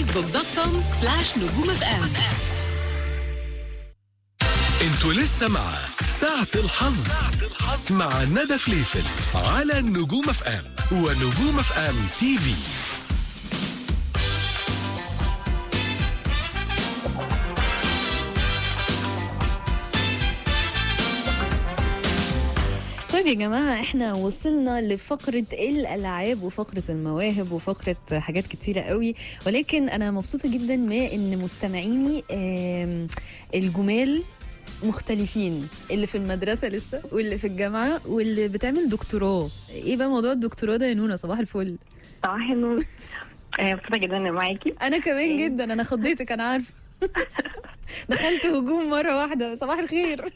فيسبوك دوت كوم سلاش نجوم اف ام انتوا لسه مع ساعة الحظ مع ندى فليفل على نجوم اف ام ونجوم اف ام تي في طيب يا جماعة احنا وصلنا لفقرة الألعاب وفقرة المواهب وفقرة حاجات كتيرة قوي ولكن أنا مبسوطة جدا ما إن مستمعيني آم، الجمال مختلفين اللي في المدرسة لسه واللي في الجامعة واللي بتعمل دكتوراه ايه بقى موضوع الدكتوراه ده يا نونا صباح الفل صباح النور آه، مبسوطة جدا اني معاكي انا كمان إيه؟ جدا انا خضيتك انا عارفة دخلت هجوم مرة واحدة صباح الخير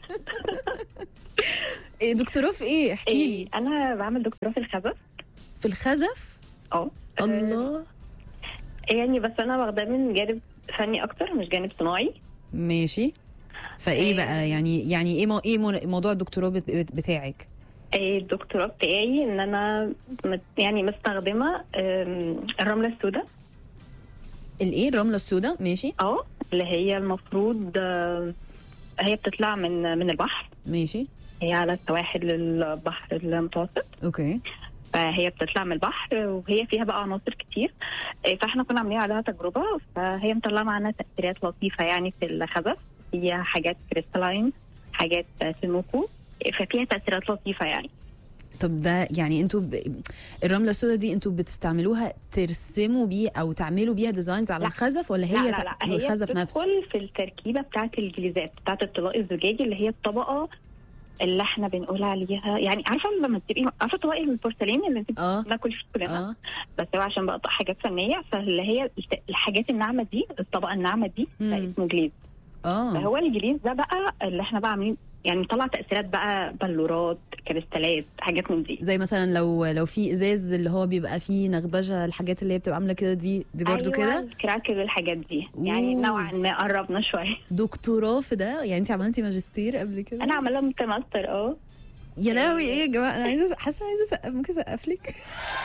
إيه دكتوراه في ايه احكي لي إيه انا بعمل دكتوراه في الخزف في الخزف اه الله آه، يعني بس انا واخداه من جانب فني اكتر مش جانب صناعي ماشي فايه إيه. بقى يعني يعني ايه مو ايه مو- موضوع الدكتوراه بت- بت- بتاعك آه، الدكتوراه بتاعي ان انا مت- يعني مستخدمه آم، الرمله السوداء الايه الرمله السوداء ماشي اه اللي هي المفروض آه، هي بتطلع من من البحر ماشي هي على سواحل البحر المتوسط اوكي فهي بتطلع من البحر وهي فيها بقى عناصر كتير إيه، فاحنا كنا عاملين عليها تجربه فهي مطلعه معانا تاثيرات لطيفه يعني في الخزف هي حاجات كريستالاين حاجات سموكو إيه، ففيها تاثيرات لطيفه يعني طب ده يعني انتوا ب... الرمله السوداء دي انتوا بتستعملوها ترسموا بيه او تعملوا بيها ديزاينز على لا. الخزف ولا هي لا لا تع- لا هي الخزف نفسه بتدخل في التركيبه بتاعه الجليزات بتاعه الطلاء الزجاجي اللي هي الطبقه اللي احنا بنقول عليها يعني عارفه لما تبقي عارفه طبق البورسلين اللي انت اه بناكل فيه كلنا اه بس هو عشان بقطع حاجات فنيه فاللي هي الت- الحاجات الناعمه دي الطبقه الناعمه دي ده مم. اسمه جليز اه فهو الجليز ده بقى اللي احنا بقى عاملين يعني مطلع تاثيرات بقى بلورات كريستالات حاجات من دي زي مثلا لو لو في ازاز اللي هو بيبقى فيه نغبجه الحاجات اللي هي بتبقى عامله كده دي دي برضو أيوة كده الكراكل والحاجات دي يعني أوه. نوعا ما قربنا شويه دكتوراه في ده يعني انت عملتي ماجستير قبل كده انا عامله متمستر اه يا لهوي ايه يا جماعه انا عايزه أس- حاسه عايزه اسقف ممكن اسقف لك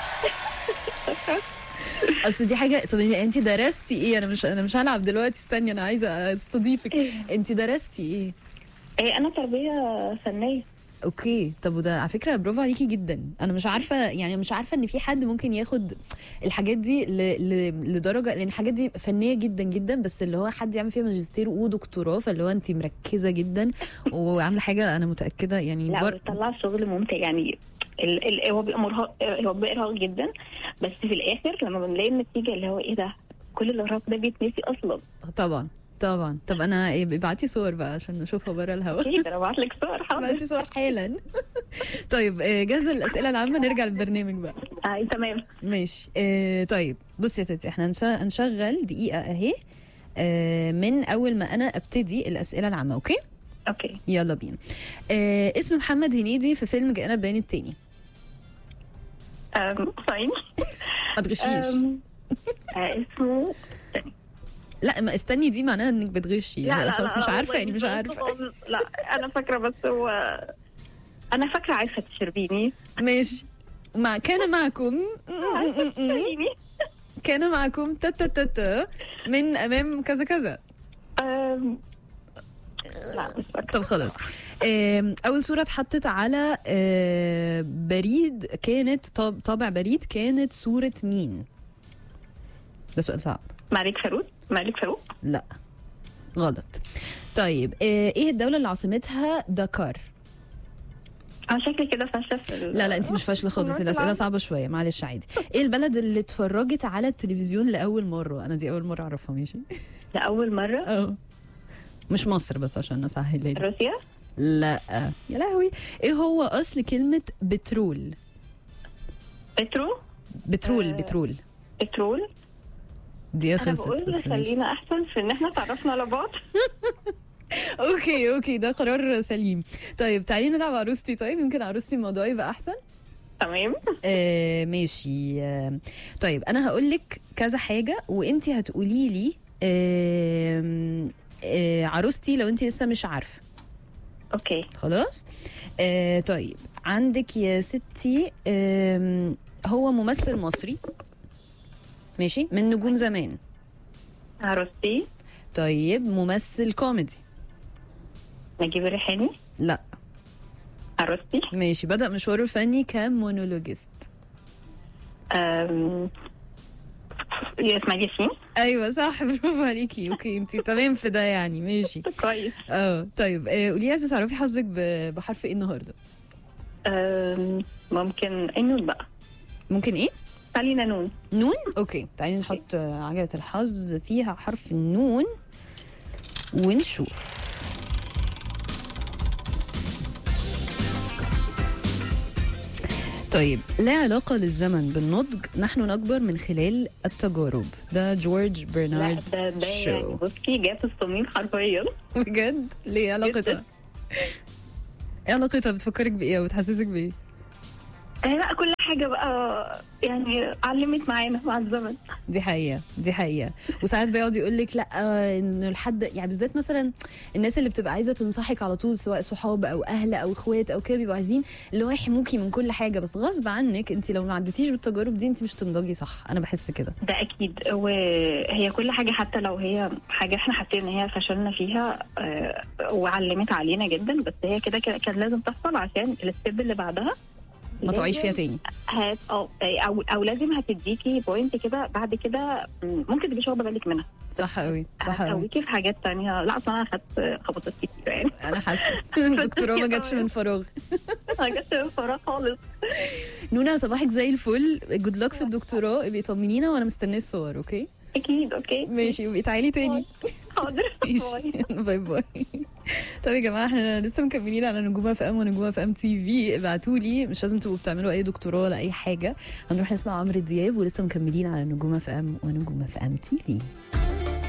اصل دي حاجه طب انت درستي ايه انا مش انا مش هلعب دلوقتي استني انا عايزه استضيفك انت درستي ايه إيه انا تربيه فنيه اوكي طب وده على فكره برافو عليكي جدا انا مش عارفه يعني مش عارفه ان في حد ممكن ياخد الحاجات دي ل... ل... لدرجه لان الحاجات دي فنيه جدا جدا بس اللي هو حد يعمل فيها ماجستير ودكتوراه فاللي هو انت مركزه جدا وعامله حاجه انا متاكده يعني لا بر... بتطلع شغل ممتع يعني ال ال هو بيبقى مرهق هو بيبقى ارهاق جدا بس في الاخر لما بنلاقي النتيجه اللي هو ايه ده كل الارهاق ده بيتنسي اصلا طبعا طبعا طب انا ابعتي صور بقى عشان نشوفها بره الهوا اكيد انا بعت لك صور حاضر ابعتي صور حالا طيب آه، جاهزه للاسئله العامه نرجع للبرنامج بقى آه تمام ماشي آه طيب بصي يا ستي احنا هنش- هنشغل دقيقه اهي آه من اول ما انا ابتدي الاسئله العامه اوكي اوكي يلا بينا آه اسم محمد هنيدي في فيلم جاءنا بيان التاني أم، ثواني ما تغشيش أم، آه اسمه لا ما استني دي معناها انك بتغشي لا خلاص مش عارفه يعني مش والله عارفه خالص. لا انا فاكره بس هو انا فاكره عايشه الشربيني ماشي مع كان معكم الشربيني كان معكم تا تا تا تا من امام كذا كذا أم، لا مش فاكره طب خلاص آم، اول صوره اتحطت على آه، بريد كانت طاب- طابع بريد كانت صوره مين ده سؤال صعب مالك فاروق مالك فاروق لا غلط طيب آه، ايه الدوله اللي عاصمتها دكار انا شكلي كده فاشله في ال- لا لا انت مش فاشله خالص الاسئله صعبه شويه معلش عادي ايه البلد اللي اتفرجت على التلفزيون لاول مره انا دي اول مره اعرفها ماشي لاول مره اه مش مصر بس عشان اسهل لك روسيا لا يا لهوي ايه هو اصل كلمه بترول بترو بترول آه، بترول بترول دي انا خلصت بقول بس ماشي. خلينا احسن في ان احنا تعرفنا على بعض اوكي اوكي ده قرار سليم طيب تعالي نلعب عروستي طيب يمكن عروستي الموضوع يبقى احسن تمام آه ماشي آه طيب انا هقول لك كذا حاجه وانت هتقولي لي آه آه عروستي لو انت لسه مش عارفه اوكي خلاص آه طيب عندك يا ستي آم، هو ممثل مصري ماشي من نجوم زمان عروستي طيب ممثل كوميدي نجيب الريحاني لا عروستي ماشي بدأ مشواره الفني كمونولوجيست أم... يا اسماعيل ياسين ايوه صح برافو عليكي اوكي انت تمام في ده يعني ماشي كويس اه طيب آه، قولي لي عايزه تعرفي حظك ب- بحرف ايه النهارده أم... ممكن النون بقى ممكن ايه خلينا نون نون اوكي تعالي نحط آه، عجله الحظ فيها حرف النون ونشوف طيب لا علاقة للزمن بالنضج نحن نكبر من خلال التجارب ده جورج لا برنارد ده ده يعني شو بصي جاب الصميم حرفيا بجد ليه علاقتها ايه علاقتها بتفكرك بايه او بتحسسك بايه آه لا كل حاجة بقى يعني علمت معانا مع الزمن دي حقيقة دي حقيقة وساعات بيقعد يقول لك لا انه الحد يعني بالذات مثلا الناس اللي بتبقى عايزة تنصحك على طول سواء صحاب او اهل او اخوات او كده بيبقوا عايزين اللي هو يحموكي من كل حاجة بس غصب عنك انت لو ما عديتيش بالتجارب دي انت مش تنضجي صح انا بحس كده ده اكيد وهي كل حاجه حتى لو هي حاجه احنا حاسين ان هي فشلنا فيها آه، وعلمت علينا جدا بس هي كده كده كان لازم تحصل عشان الستيب اللي بعدها ما تقعيش فيها تاني هت أو, او او لازم هتديكي بوينت كده بعد كده م، ممكن تبقيش واخده بالك منها صح قوي صح قوي هتقويكي في حاجات تانية لا اصلا انا خدت خبطات كتير يعني انا حاسة الدكتوراه ما جاتش من فراغ ما جاتش من فراغ خالص نونا صباحك زي الفل جود لك في الدكتوراه ابقي طمنينا وانا مستنيه الصور اوكي اكيد اوكي ماشي وابقي تعالي تاني حاضر ماشي باي. باي باي طب يا جماعه احنا لسه مكملين على نجومه في ام ونجومه في ام تي في ابعتوا لي مش لازم تبقوا بتعملوا اي دكتوراه ولا اي حاجه هنروح نسمع عمرو دياب ولسه مكملين على نجومه في ام ونجومه في ام تي في